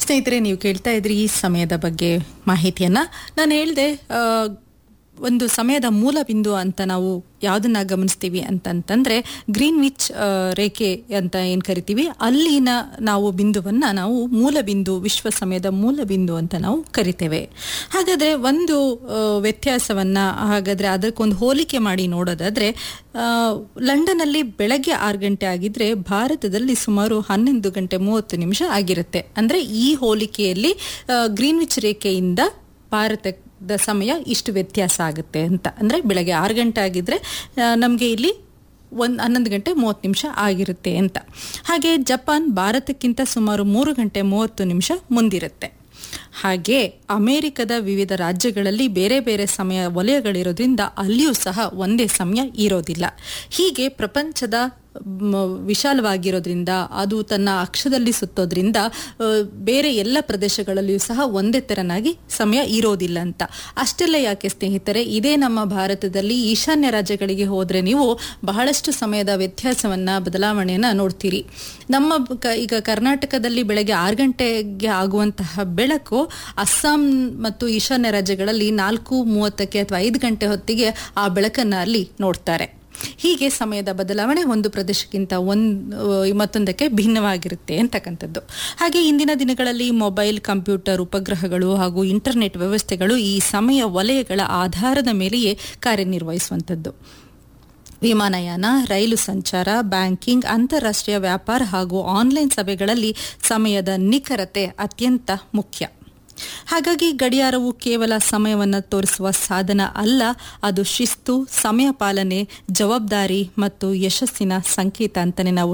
ಸ್ನೇಹಿತರೆ ನೀವು ಕೇಳ್ತಾ ಇದ್ರಿ ಈ ಸಮಯದ ಬಗ್ಗೆ ಮಾಹಿತಿಯನ್ನ ನಾನು ಹೇಳಿದೆ ಒಂದು ಸಮಯದ ಮೂಲ ಬಿಂದು ಅಂತ ನಾವು ಯಾವುದನ್ನ ಗಮನಿಸ್ತೀವಿ ಅಂತಂತಂದ್ರೆ ಗ್ರೀನ್ ವಿಚ್ ರೇಖೆ ಅಂತ ಏನ್ ಕರಿತೀವಿ ಅಲ್ಲಿನ ನಾವು ಬಿಂದುವನ್ನ ನಾವು ಮೂಲ ಬಿಂದು ವಿಶ್ವ ಸಮಯದ ಮೂಲ ಬಿಂದು ಅಂತ ನಾವು ಕರಿತೇವೆ ಹಾಗಾದ್ರೆ ಒಂದು ಆ, ವ್ಯತ್ಯಾಸವನ್ನ ಹಾಗಾದ್ರೆ ಅದಕ್ಕೊಂದು ಹೋಲಿಕೆ ಮಾಡಿ ನೋಡೋದಾದ್ರೆ ಆ, ಲಂಡನ್ನಲ್ಲಿ ಬೆಳಗ್ಗೆ ಆರು ಗಂಟೆ ಆಗಿದ್ರೆ ಭಾರತದಲ್ಲಿ ಸುಮಾರು ಹನ್ನೊಂದು ಗಂಟೆ ಮೂವತ್ತು ನಿಮಿಷ ಆಗಿರುತ್ತೆ ಅಂದ್ರೆ ಈ ಹೋಲಿಕೆಯಲ್ಲಿ ಆ, ಗ್ರೀನ್ವಿಚ್ ರೇಖೆಯಿಂದ ಭಾರತದ ಸಮಯ ಇಷ್ಟು ವ್ಯತ್ಯಾಸ ಆಗುತ್ತೆ ಅಂತ ಅಂದ್ರೆ ಬೆಳಗ್ಗೆ ಆರು ಗಂಟೆ ಆಗಿದ್ರೆ ನಮಗೆ ಇಲ್ಲಿ ಒಂದು ಹನ್ನೊಂದು ಗಂಟೆ ಮೂವತ್ತು ನಿಮಿಷ ಆಗಿರುತ್ತೆ ಅಂತ ಹಾಗೆ ಜಪಾನ್ ಭಾರತಕ್ಕಿಂತ ಸುಮಾರು ಮೂರು ಗಂಟೆ ಮೂವತ್ತು ನಿಮಿಷ ಮುಂದಿರುತ್ತೆ ಹಾಗೆ ಅಮೆರಿಕದ ವಿವಿಧ ರಾಜ್ಯಗಳಲ್ಲಿ ಬೇರೆ ಬೇರೆ ಸಮಯ ವಲಯಗಳಿರೋದ್ರಿಂದ ಅಲ್ಲಿಯೂ ಸಹ ಒಂದೇ ಸಮಯ ಇರೋದಿಲ್ಲ ಹೀಗೆ ಪ್ರಪಂಚದ ಮ್, ವಿಶಾಲವಾಗಿರೋದ್ರಿಂದ ಅದು ತನ್ನ ಅಕ್ಷದಲ್ಲಿ ಸುತ್ತೋದ್ರಿಂದ ಆ, ಬೇರೆ ಎಲ್ಲ ಪ್ರದೇಶಗಳಲ್ಲಿಯೂ ಸಹ ಒಂದೇ ತೆರನಾಗಿ ಸಮಯ ಇರೋದಿಲ್ಲ ಅಂತ ಅಷ್ಟೆಲ್ಲ ಯಾಕೆ ಸ್ನೇಹಿತರೆ ಇದೇ ನಮ್ಮ ಭಾರತದಲ್ಲಿ ಈಶಾನ್ಯ ರಾಜ್ಯಗಳಿಗೆ ಹೋದ್ರೆ ನೀವು ಬಹಳಷ್ಟು ಸಮಯದ ವ್ಯತ್ಯಾಸವನ್ನ ಬದಲಾವಣೆಯನ್ನ ನೋಡ್ತೀರಿ ನಮ್ಮ ಕ- ಈಗ ಕರ್ನಾಟಕದಲ್ಲಿ ಬೆಳಗ್ಗೆ ಆರು ಗಂಟೆಗೆ ಆಗುವಂತಹ ಬೆಳಕು ಅಸ್ಸಾಂ ಮತ್ತು ಈಶಾನ್ಯ ರಾಜ್ಯಗಳಲ್ಲಿ ನಾಲ್ಕು ಮೂವತ್ತಕ್ಕೆ ಅಥವಾ ಐದು ಗಂಟೆ ಹೊತ್ತಿಗೆ ಆ ಬೆಳಕನ್ನ ಅಲ್ಲಿ ನೋಡ್ತಾರೆ ಹೀಗೆ ಸಮಯದ ಬದಲಾವಣೆ ಒಂದು ಪ್ರದೇಶಕ್ಕಿಂತ ಒಂದು ಮತ್ತೊಂದಕ್ಕೆ ಭಿನ್ನವಾಗಿರುತ್ತೆ ಅಂತಕ್ಕಂಥದ್ದು ಹಾಗೆ ಇಂದಿನ ದಿನಗಳಲ್ಲಿ ಮೊಬೈಲ್ ಕಂಪ್ಯೂಟರ್ ಉಪಗ್ರಹಗಳು ಹಾಗೂ ಇಂಟರ್ನೆಟ್ ವ್ಯವಸ್ಥೆಗಳು ಈ ಸಮಯ ವಲಯಗಳ ಆಧಾರದ ಮೇಲೆಯೇ ಕಾರ್ಯನಿರ್ವಹಿಸುವಂಥದ್ದು ವಿಮಾನಯಾನ ರೈಲು ಸಂಚಾರ ಬ್ಯಾಂಕಿಂಗ್ ಅಂತಾರಾಷ್ಟ್ರೀಯ ವ್ಯಾಪಾರ ಹಾಗೂ ಆನ್ಲೈನ್ ಸಭೆಗಳಲ್ಲಿ ಸಮಯದ ನಿಖರತೆ ಅತ್ಯಂತ ಮುಖ್ಯ ಹಾಗಾಗಿ ಗಡಿಯಾರವು ಕೇವಲ ಸಮಯವನ್ನು ತೋರಿಸುವ ಸಾಧನ ಅಲ್ಲ ಅದು ಶಿಸ್ತು ಸಮಯ ಪಾಲನೆ ಜವಾಬ್ದಾರಿ ಮತ್ತು ಯಶಸ್ಸಿನ ಸಂಕೇತ ಅಂತಾನೆ ನಾವು